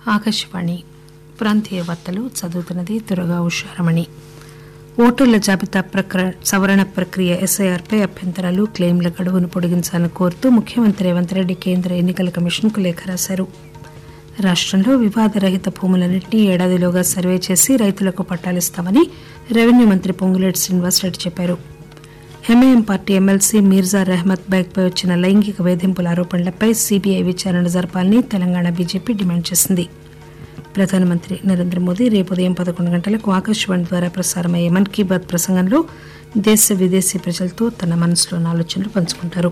ఆకాశవాణి ప్రాంతీయ వార్తలు చదువుతున్నది దురగా ఉషారమణి ఓటర్ల జాబితా ప్రక్ర సవరణ ప్రక్రియ ఎస్ఐఆర్పై అభ్యంతరాలు క్లెయిమ్ల గడువును పొడిగించాలని కోరుతూ ముఖ్యమంత్రి రేవంత్ రెడ్డి కేంద్ర ఎన్నికల కమిషన్కు లేఖ రాశారు రాష్టంలో వివాదరహిత భూములన్నింటినీ ఏడాదిలోగా సర్వే చేసి రైతులకు పట్టాలిస్తామని రెవెన్యూ మంత్రి పొంగులేటి శ్రీనివాసరెడ్డి చెప్పారు MIM party MLC Mirza Rehmat bike పై వచ్చిన లైంగిక వేధింపుల ఆరోపణలపై సీబీఐ విచారణ జరపాలని తెలంగాణ బీజేపీ డిమాండ్ చేసింది ప్రధానమంత్రి నరేంద్ర మోదీ రేపు ఉదయం పదకొండు గంటలకు ఆకాశవాణి ద్వారా ప్రసారమయ్యే మన్ కీ బాత్ ప్రసంగంలో దేశ విదేశీ ప్రజలతో తన మనసులోని ఆలోచనలు పంచుకుంటారు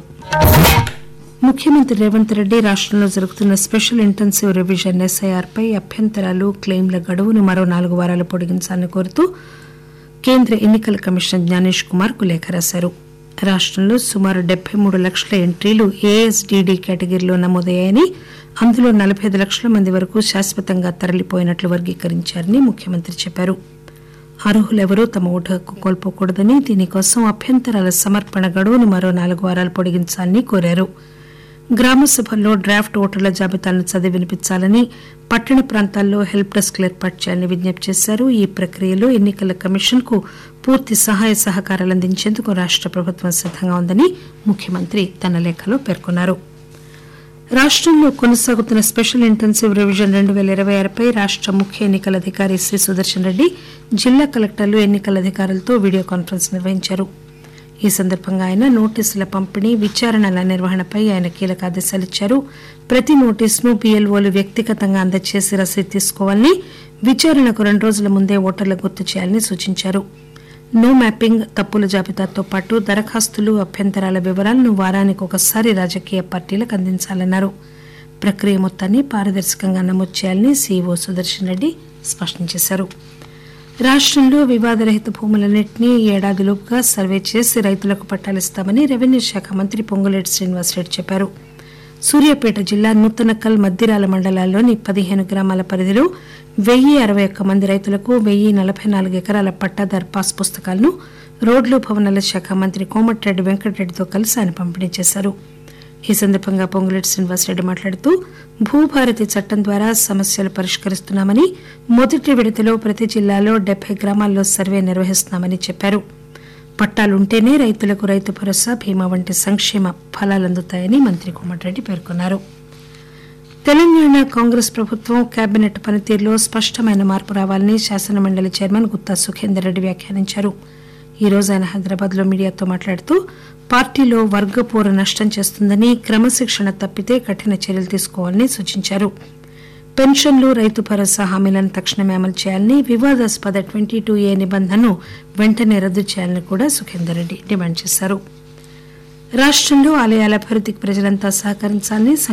ముఖ్యమంత్రి రేవంత్ రెడ్డి రాష్టంలో జరుగుతున్న స్పెషల్ ఇంటెన్సివ్ రివిజన్ ఎస్ఐఆర్ పై అభ్యంతరాలు క్లెయిమ్ల గడువును మరో నాలుగు వారాలు పొడిగించాలని కోరుతూ కేంద్ర ఎన్నికల కమిషనర్ జ్ఞానేష్ కుమార్ కు లేఖ రాశారు రాష్టంలో సుమారు డెబ్బై మూడు లక్షల ఎంట్రీలు ఏఎస్డీడీ కేటగిరీలో నమోదయ్యాయని అందులో నలభై ఐదు లక్షల మంది వరకు శాశ్వతంగా తరలిపోయినట్లు వర్గీకరించారని ముఖ్యమంత్రి చెప్పారు అర్హులెవరూ తమ ఓటు హక్కు కోల్పోకూడదని దీనికోసం అభ్యంతరాల సమర్పణ గడువును మరో నాలుగు వారాలు పొడిగించాలని కోరారు గ్రామ సభల్లో డ్రాఫ్ట్ ఓటర్ల జాబితాలను చదివి వినిపించాలని పట్టణ ప్రాంతాల్లో హెల్ప్ డెస్క్ ఏర్పాటు చేయాలని విజ్ఞప్తి చేశారు ఈ ప్రక్రియలో ఎన్నికల కమిషన్ కు పూర్తి సహాయ సహకారాలు అందించేందుకు రాష్ట ప్రభుత్వం సిద్దంగా ఉందని ముఖ్యమంత్రి తన లేఖలో పేర్కొన్నారు రాష్టంలో కొనసాగుతున్న స్పెషల్ ఇంటెన్సివ్ రివిజన్ రెండు పేల ఇరవై ఆరుపై రాష్ట ముఖ్య ఎన్నికల అధికారి సి సుదర్శన్ రెడ్డి జిల్లా కలెక్టర్లు ఎన్నికల అధికారులతో వీడియో కాన్ఫరెన్స్ నిర్వహించారు ఈ సందర్భంగా ఆయన నోటీసుల పంపిణీ విచారణల నిర్వహణపై ఆయన కీలక ఆదేశాలు ఇచ్చారు ప్రతి నోటీసును బీఎల్ఓలు వ్యక్తిగతంగా అందజేసి రసీదు తీసుకోవాలని విచారణకు రెండు రోజుల ముందే ఓటర్లకు గుర్తు చేయాలని సూచించారు నో మ్యాపింగ్ తప్పుల జాబితాతో పాటు దరఖాస్తులు అభ్యంతరాల వివరాలను వారానికి ఒకసారి రాజకీయ పార్టీలకు అందించాలన్నారు ప్రక్రియ మొత్తాన్ని పారదర్శకంగా నమోదు చేయాలని సీఈఓ సుదర్శన్ రెడ్డి స్పష్టం చేశారు రాష్టంలో వివాదరహిత భూములన్నింటినీ ఏడాదిలోపుగా సర్వే చేసి రైతులకు పట్టాలిస్తామని రెవెన్యూ శాఖ మంత్రి పొంగులేటి శ్రీనివాసరెడ్డి చెప్పారు సూర్యాపేట జిల్లా నూతనకల్ మద్దిరాల మండలాల్లోని పదిహేను గ్రామాల పరిధిలో వెయ్యి అరవై ఒక్క మంది రైతులకు వెయ్యి నలభై నాలుగు ఎకరాల పట్టాదారు పాస్ పుస్తకాలను రోడ్లు భవనాల శాఖ మంత్రి కోమటిరెడ్డి వెంకటరెడ్డితో కలిసి ఆయన పంపిణీ చేశారు ఈ సందర్భంగా పొంగులేటి శ్రీనివాసరెడ్డి మాట్లాడుతూ భూభారతి చట్టం ద్వారా సమస్యలు పరిష్కరిస్తున్నామని మొదటి విడతలో ప్రతి జిల్లాలో డెబ్బై గ్రామాల్లో సర్వే నిర్వహిస్తున్నామని చెప్పారు పట్టాలుంటేనే రైతులకు రైతు భరోసా బీమా వంటి సంక్షేమ ఫలాలందుతాయని మంత్రి కోమటిరెడ్డి పేర్కొన్నారు తెలంగాణ కాంగ్రెస్ ప్రభుత్వం కేబినెట్ పనితీరులో స్పష్టమైన మార్పు రావాలని శాసనమండలి చైర్మన్ గుత్తా సుఖేందర్ రెడ్డి వ్యాఖ్యానించారు ఈ రోజు ఆయన హైదరాబాద్ లో మీడియాతో మాట్లాడుతూ పార్టీలో వర్గపోరు నష్టం చేస్తుందని క్రమశిక్షణ తప్పితే కఠిన చర్యలు తీసుకోవాలని సూచించారు పెన్షన్లు రైతు భరోసా హామీలను తక్షణమే అమలు చేయాలని వివాదాస్పద ట్వంటీ టూ ఏ నిబంధనను వెంటనే రద్దు చేయాలని కూడా సుఖేందర్ రెడ్డి డిమాండ్ చేశారు రాష్టంలో ఆలయాల అభివృద్దికి ప్రజలంతా సహకరించాలని